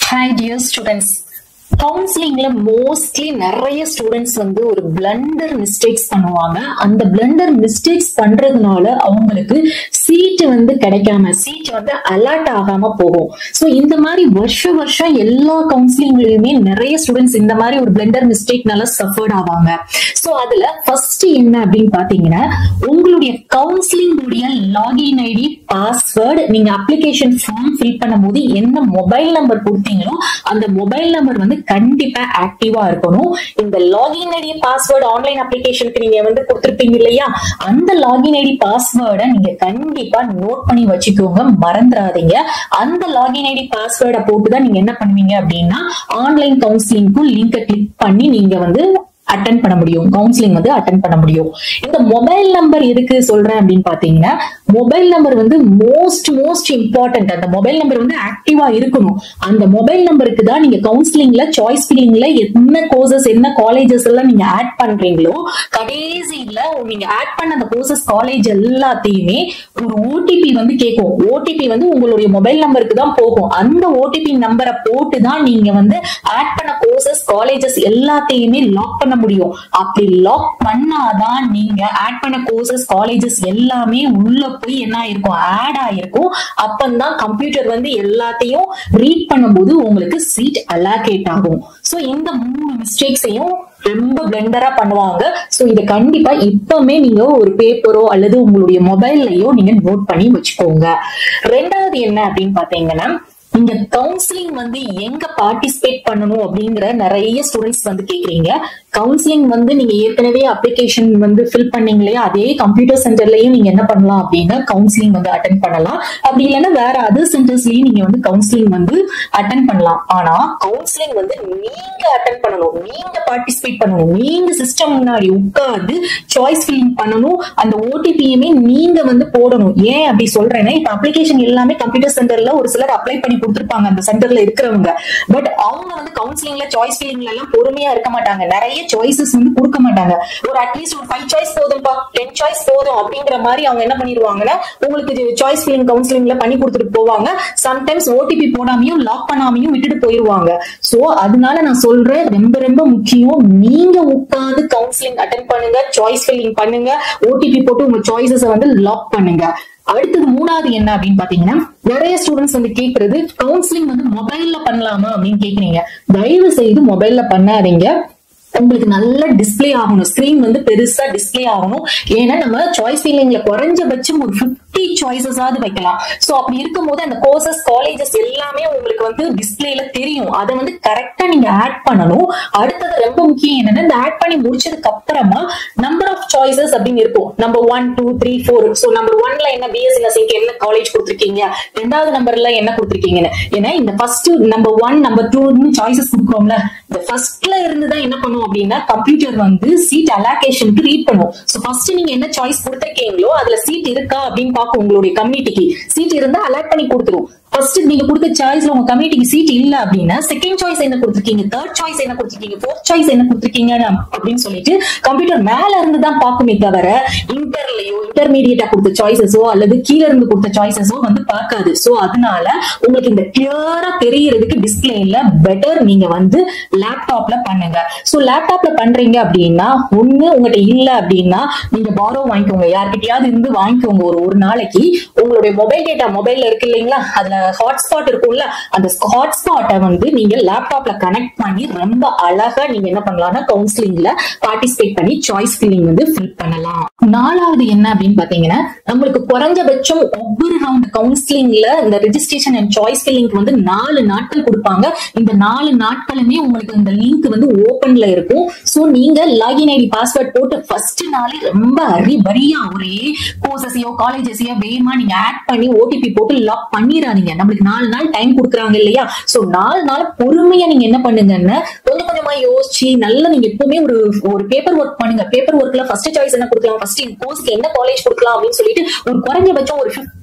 hi dear students கவுன்சிலிங்ல mostly நிறைய students வந்து ஒரு பிளண்டர் மிஸ்டேக்ஸ் பண்ணுவாங்க அந்த பிளண்டர் மிஸ்டேக்ஸ் பண்றதுனால அவங்களுக்கு சீட் வந்து கிடைக்காம சீட் வந்து அலர்ட் ஆகாம போகும் ஸோ இந்த மாதிரி வருஷ வருஷம் எல்லா கவுன்சிலிங்லயுமே நிறைய ஸ்டூடெண்ட்ஸ் இந்த மாதிரி ஒரு பிளண்டர் மிஸ்டேக்னால சஃபர்ட் ஆவாங்க ஸோ அதுல ஃபர்ஸ்ட் என்ன அப்படின்னு பாத்தீங்கன்னா உங்களுடைய கவுன்சிலிங் உடைய லாகின் ஐடி பாஸ்வேர்டு நீங்க அப்ளிகேஷன் ஃபார்ம் ஃபில் பண்ணும்போது என்ன மொபைல் நம்பர் கொடுத்தீங்களோ அந்த மொபைல் நம்பர் வந்து கண்டிப்பா ஆக்டிவா இருக்கணும் இந்த லாகின் ஐடி பாஸ்வேர்டு ஆன்லைன் அப்ளிகேஷனுக்கு நீங்க வந்து கொடுத்துருப்பீங்க இல்லையா அந்த லாகின் ஐடி பாஸ்வேர்டை நீங்க கண்டிப்பா நோட் பண்ணி வச்சுக்கோங்க மறந்துடாதீங்க அந்த லாகின் ஐடி பாஸ்வேர்டை போட்டு தான் நீங்க என்ன பண்ணுவீங்க அப்படின்னா ஆன்லைன் கவுன்சிலிங்க்கும் லிங்கை கிளிக் பண்ணி நீங்க வந்து அட்டன் பண்ண முடியும் கவுன்சிலிங் வந்து அட்டன் பண்ண முடியும் இந்த மொபைல் நம்பர் எதுக்கு சொல்றேன் அப்படின்னு பாத்தீங்கன்னா மொபைல் நம்பர் வந்து மோஸ்ட் மோஸ்ட் இம்பார்ட்டன்ட் அந்த மொபைல் நம்பர் வந்து ஆக்டிவா இருக்கணும் அந்த மொபைல் நம்பருக்கு தான் நீங்க கவுன்சிலிங்ல சாய்ஸ் ஃபில்லிங்ல என்ன கோர்சஸ் என்ன காலேஜஸ் எல்லாம் நீங்க ஆட் பண்றீங்களோ கடைசியில நீங்க ஆட் பண்ண அந்த கோர்சஸ் காலேஜ் எல்லாத்தையுமே ஒரு ஓடிபி வந்து கேட்கும் ஓடிபி வந்து உங்களுடைய மொபைல் நம்பருக்கு தான் போகும் அந்த ஓடிபி நம்பரை போட்டு தான் நீங்க வந்து ஆட் பண்ண கோர்சஸ் காலேஜஸ் எல்லாத்தையுமே லாக் பண்ண முடியும் அப்படி லாக் பண்ணாதான் நீங்க ஆட் பண்ண கோர்சஸ் காலேஜஸ் எல்லாமே உள்ள போய் என்ன ஆயிருக்கும் ஆட் ஆயிருக்கும் அப்பந்தான் கம்ப்யூட்டர் வந்து எல்லாத்தையும் ரீட் பண்ணும்போது உங்களுக்கு சீட் அலாகேட் ஆகும் சோ இந்த மூணு மிஸ்டேக்ஸையும் ரொம்ப பிளெண்டரா பண்ணுவாங்க சோ இத கண்டிப்பா இப்பவுமே நீங்க ஒரு பேப்பரோ அல்லது உங்களுடைய மொபைல்லையோ நீங்க நோட் பண்ணி வச்சுக்கோங்க ரெண்டாவது என்ன அப்படின்னு பாத்தீங்கன்னா இந்த கவுன்சிலிங் வந்து எங்க பார்ட்டிசிபேட் பண்ணணும் அப்படிங்கிற நிறைய ஸ்டூடெண்ட்ஸ் வந்து கேக்குறீங்க கவுன்சிலிங் வந்து நீங்க ஏற்கனவே அப்ளிகேஷன் வந்து ஃபில் பண்ணீங்க இல்லையா அதே கம்ப்யூட்டர் சென்டர்லயும் நீங்க என்ன பண்ணலாம் அப்படின்னா கவுன்சிலிங் வந்து அட்டன் பண்ணலாம் அப்படி இல்லைன்னா வேற அதர் சென்டர்ஸ்லயும் நீங்க வந்து கவுன்சிலிங் வந்து அட்டன் பண்ணலாம் ஆனா கவுன்சிலிங் வந்து நீங்க அட்டன் பண்ணணும் நீங்க பார்ட்டிசிபேட் பண்ணணும் நீங்க சிஸ்டம் முன்னாடி உட்கார்ந்து சாய்ஸ் ஃபில்லிங் பண்ணணும் அந்த ஓடிபியுமே நீங்க வந்து போடணும் ஏன் அப்படி சொல்றேன்னா இப்ப அப்ளிகேஷன் எல்லாமே கம்ப்யூட்டர் சென்டர்ல ஒரு சிலர் அப்ளை பண்ணி கொடுத்துருப்பாங்க அந்த சென்டர்ல இருக்கிறவங்க பட் அவங்க வந்து கவுன்சிலிங்ல சாய்ஸ் ஃபில்லிங்ல எல்லாம் பொறுமையா இருக்க மாட்டாங்க நிறைய சாய்ஸஸ் வந்து கொடுக்க மாட்டாங்க ஒரு அட்லீஸ்ட் ஒரு ஃபைவ் சாய்ஸ் போதும்பா டென் சாய்ஸ் போதும் அப்படிங்கிற மாதிரி அவங்க என்ன பண்ணிடுவாங்கன்னா உங்களுக்கு சாய்ஸ் ஃபில்லிங் கவுன்சிலிங்ல பண்ணி கொடுத்துட்டு போவாங்க சம்டைம்ஸ் ஓடிபி போடாமையும் லாக் பண்ணாமையும் விட்டுட்டு போயிருவாங்க சோ அதனால நான் சொல்றேன் ரொம்ப ரொம்ப முக்கியம் நீங்க உட்கார்ந்து கவுன்சிலிங் அட்டன் பண்ணுங்க சாய்ஸ் ஃபில்லிங் பண்ணுங்க ஓடிபி போட்டு உங்க சாய்ஸஸ் வந்து லாக் பண்ணுங்க அடுத்தது மூணாவது என்ன அப்படின்னு பாத்தீங்கன்னா நிறைய ஸ்டூடெண்ட்ஸ் வந்து கேக்குறது கவுன்சிலிங் வந்து மொபைல்ல பண்ணலாமா அப்படின்னு கேக்குறீங்க தயவு செய்து மொபைல்ல பண்ணாதீங்க உங்களுக்கு நல்ல டிஸ்பிளே ஆகணும் ஸ்கிரீன் வந்து பெருசா டிஸ்பிளே ஆகணும் ஏன்னா நம்ம சாய்ஸ் ஃபீலிங்ல குறைஞ்சபட்சம் ஒரு பிப்டி சாய்ஸஸாவது வைக்கலாம் சோ அப்படி இருக்கும்போது அந்த கோர்சஸ் காலேஜஸ் எல்லாமே உங்களுக்கு வந்து டிஸ்பிளேல தெரியும் அதை வந்து கரெக்டா நீங்க ஆட் பண்ணணும் அடுத்தது ரொம்ப முக்கியம் என்னன்னா இந்த ஆட் பண்ணி முடிச்சதுக்கு அப்புறமா நம்பர் ஆஃப் சாய்ஸஸ் அப்படின்னு இருக்கும் number one two three four so number ஒன்ல என்ன பிஎஸ்சி நர்சிங்க்கு என்ன காலேஜ் கொடுத்துருக்கீங்க ரெண்டாவது நம்பர்ல என்ன கொடுத்துருக்கீங்கன்னு ஏன்னா இந்த ஃபர்ஸ்ட் நம்பர் ஒன் நம்பர் டூன்னு சாய்ஸஸ் கொடுக்குறோம்ல இந்த ஃபர்ஸ்ட்ல இருந்து தான் என்ன பண்ணும் அப்படின்னா கம்ப்யூட்டர் வந்து சீட் அலாகேஷனுக்கு ரீட் பண்ணும் சோ ஃபர்ஸ்ட் நீங்க என்ன சாய்ஸ் கொடுத்துருக்கீங்களோ அதுல சீட் இருக்கா அப்படின்னு பார்க்கும் உங்களுடைய கம்யூனிட்டிக்கு சீட் இருந்தா அலாட் பண்ணி கொடுத்துரும் ஃபர்ஸ்ட் நீங்க கொடுத்த சாய்ஸ்ல உங்க கம்யூனிட்டிக்கு சீட் இல்ல அப்படின்னா செகண்ட் சாய்ஸ் என்ன கொடுத்துருக்கீங்க தேர்ட் சாய்ஸ் என்ன கொடுத்துருக்கீங்க ஃபோர்த் சாய்ஸ் என்ன கொடுத்துருக்கீங்க அப்படின்னு சொல்லிட்டு கம்ப்யூட்டர் மேல இருந்து தான் பார்க்குமே தவிர இன்டர்லயோ இன்டர்மீடியட்டா கொடுத்த சாய்ஸஸோ அல்லது கீழ இருந்து கொடுத்த சாய்ஸஸோ வந்து பார்க்காது சோ அதனால உங்களுக்கு இந்த கிளியரா தெரியறதுக்கு டிஸ்பிளேல பெட்டர் நீங்க வந்து லேப்டாப்ல பண்ணுங்க சோ லேப்டாப்ல பண்றீங்க அப்படின்னா ஒண்ணு உங்ககிட்ட இல்ல அப்படின்னா நீங்க பாரோ வாங்கிக்கோங்க யார்கிட்டயாவது இருந்து வாங்கிக்கோங்க ஒரு ஒரு நாளைக்கு உங்களுடைய மொபைல் டேட்டா மொபைல்ல இருக்கு இல்லைங்களா அதுல ஹாட்ஸ்பாட் இருக்கும்ல அந்த ஹாட்ஸ்பாட்டை வந்து நீங்க லேப்டாப்ல கனெக்ட் பண்ணி ரொம்ப அழகா நீங்க என்ன பண்ணலாம்னா கவுன்சிலிங்ல பார்ட்டிசிபேட் பண்ணி சாய்ஸ் ஃபில்லிங் வந்து ஃபில் பண்ணலாம் நாலாவது என்ன அப்படின்னு பாத்தீங்கன்னா நம்மளுக்கு குறைஞ்சபட்சம் ஒவ்வொரு ரவுண்ட் கவுன்சிலிங்ல இந்த ரெஜிஸ்ட்ரேஷன் அண்ட் சாய்ஸ் ஃபில்லிங் வந்து நாலு நாட்கள் கொடுப்பாங்க இந்த நாலு நாட்களுமே உங்களுக்கு இந்த லிங்க் வந்து ஓபன்ல இருக்கும் சோ நீங்க லாகின் ஐடி பாஸ்வேர்ட் போட்டு ஃபர்ஸ்ட் நாளே ரொம்ப அரிபரியா ஒரே கோர்சஸையோ காலேஜஸையோ வேகமா நீங்க ஆட் பண்ணி ஓடிபி போட்டு லாக் பண்ணிடாதீங்க நம்மளுக்கு நாலு நாள் டைம் கொடுக்குறாங்க இல்லையா சோ நாலு நாள் பொறுமையா நீங்க என்ன பண்ணுங்கன்னு கொஞ்சம் கொஞ்சமா யோசிச்சு நல்லா நீங்க எப்பவுமே ஒரு ஒரு பேப்பர் ஒர்க் பண்ணுங்க பேப்பர் ஒர்க்ல ஃபர்ஸ்ட் சாய்ஸ் என்ன கொடுக்கலாம் ஃபர்ஸ்ட் கோர்ஸ்க்கு என்ன காலேஜ் கொடுக்கலாம் அப்படின்னு சொல்லிட்டு ஒரு குறைஞ்சபட்சம் ஒரு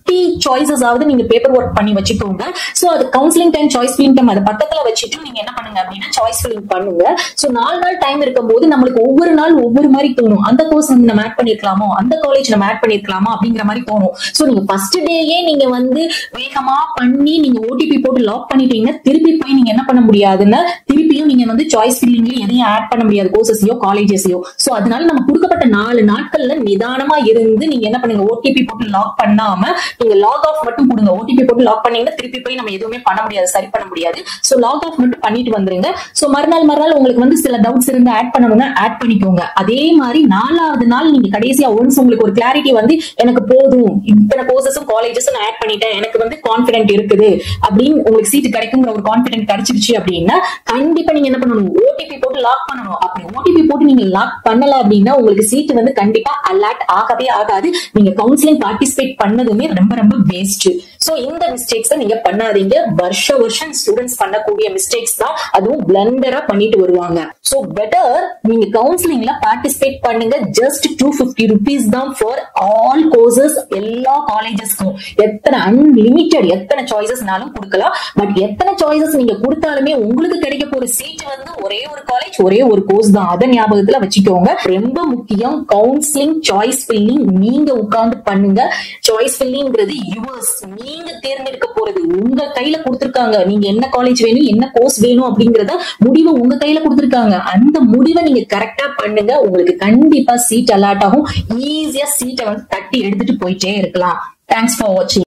பிப்டி சாய்ஸஸ் ஆவது நீங்க பேப்பர் ஒர்க் பண்ணி வச்சுக்கோங்க சோ அது counselling time choice filling time அது பக்கத்துல வச்சுட்டு நீங்க என்ன பண்ணுங்க அப்படின்னா சாய்ஸ் ஃபில்லிங் பண்ணுங்க சோ நாலு நாள் டைம் இருக்கும்போது நம்மளுக்கு ஒவ்வொரு நாள் ஒவ்வொரு மாதிரி தோணும் அந்த கோர்ஸ் வந்து நம்ம ஆட் பண்ணிருக்கலாமோ அந்த காலேஜ் நம்ம ஆட் பண்ணிருக்கலாமா அப்படிங்கிற மாதிரி தோணும் சோ நீங்க ஃபர்ஸ்ட் டேயே நீங்க வந்து வேகமா பண்ணி நீங்க ஓடிபி போட்டு லாக் பண்ணிட்டீங்கன்னா திருப்பி போய் நீங்க என்ன பண்ண முடியாதுன்னா திருப்பியும் நீங்க வந்து சாய்ஸ் ஃபில்லிங்ல எதையும் ஆட் பண்ண முடியாது கோர்சஸையோ காலேஜஸையோ சோ அதனால நம்ம கொடுக்கப்பட்ட நாலு நாட்கள்ல நிதானமா இருந்து நீங்க என்ன பண்ணுங்க ஓடிபி போட்டு லாக் பண்ணாம நீங்க லாக் ஆஃப் மட்டும் கொடுங்க ஓடிபி போட்டு லாக் பண்ணீங்கன்னா திருப்பி போய் நம்ம எதுவுமே பண்ண முடியாது சரி பண்ண முடியாது சோ லாக் ஆஃப் மட்டும் பண்ணிட்டு வந்துருங்க சோ மறுநாள் மறுநாள் உங்களுக்கு வந்து சில டவுட்ஸ் இருந்து ஆட் பண்ணணும்னா ஆட் பண்ணிக்கோங்க அதே மாதிரி நாலாவது நாள் நீங்க கடைசியா ஒன்ஸ் உங்களுக்கு ஒரு கிளாரிட்டி வந்து எனக்கு போதும் இத்தனை கோர்சஸும் காலேஜஸும் நான் ஆட் பண்ணிட்டேன் எனக்கு வந்து கான்பிடென்ட் இருக்குது அப்படின்னு உங்களுக்கு சீட் கிடைக்குங்கிற ஒரு கான்பிடென்ட் கிடைச்சிருச்சு அப்படின்னா கண்டிப்பா நீங்க என்ன பண்ணணும் ஓடிபி போட்டு லாக் பண்ணணும் அப்படி ஓடிபி போட்டு நீங்க லாக் பண்ணல அப்படின்னா உங்களுக்கு சீட் வந்து கண்டிப்பா அலர்ட் ஆகவே ஆகாது நீங்க கவுன்சிலிங் பார்ட்டிசிபேட் பண்ணதுமே ரொம்ப ரொம்ப வேஸ்ட் சோ இந்த மிஸ்டேக்ஸ் நீங்க பண்ணாதீங்க வருஷ வருஷம் ஸ்டூடெண்ட்ஸ் பண்ணக்கூடிய மிஸ்டேக்ஸ் தான் அதுவும் பிளண்டரா பண்ணிட்டு வருவாங்க சோ பெட்டர் நீங்க கவுன்சிலிங்ல பார்ட்டிசிபேட் பண்ணுங்க ஜஸ்ட் டூ பிப்டி ருபீஸ் தான் ஃபார் ஆல் கோர்சஸ் எல்லா காலேஜஸ்க்கும் எத்தனை அன்லிமிட்டெட் எத்தனை சாய்ஸஸ்னாலும் கொடுக்கலாம் பட் எத்தனை சாய்ஸஸ் நீங்க கொடுத்தாலுமே உங்களுக்கு கிடைக்க போற சீட் வந்து ஒரே ஒரு காலேஜ் ஒரே ஒரு கோர்ஸ் தான் அதை ஞாபகத்துல வச்சுக்கோங்க ரொம்ப முக்கியம் கவுன்சிலிங் சாய்ஸ் ஃபில்லிங் நீங்க உட்கார்ந்து பண்ணுங்க சாய்ஸ் ஃபில்லிங்கிறது யுவர்ஸ் நீங்க தேர்ந்தெடுக்க போறது உங்க கையில கொடுத்திருக்காங்க நீங்க என்ன காலேஜ் வேணும் என்ன கோர்ஸ் வேணும் அப்படிங்கறத முடிவை உங்க கையில கொடுத்திருக்காங்க அந்த முடிவை நீங்க கரெக்டா பண்ணுங்க உங்களுக்கு கண்டிப்பா சீட் அலாட் ஆகும் ஈஸியா சீட்டை வந்து தட்டி எடுத்துட்டு போயிட்டே இருக்கலாம் தேங்க்ஸ் ஃபார் வாட்சிங்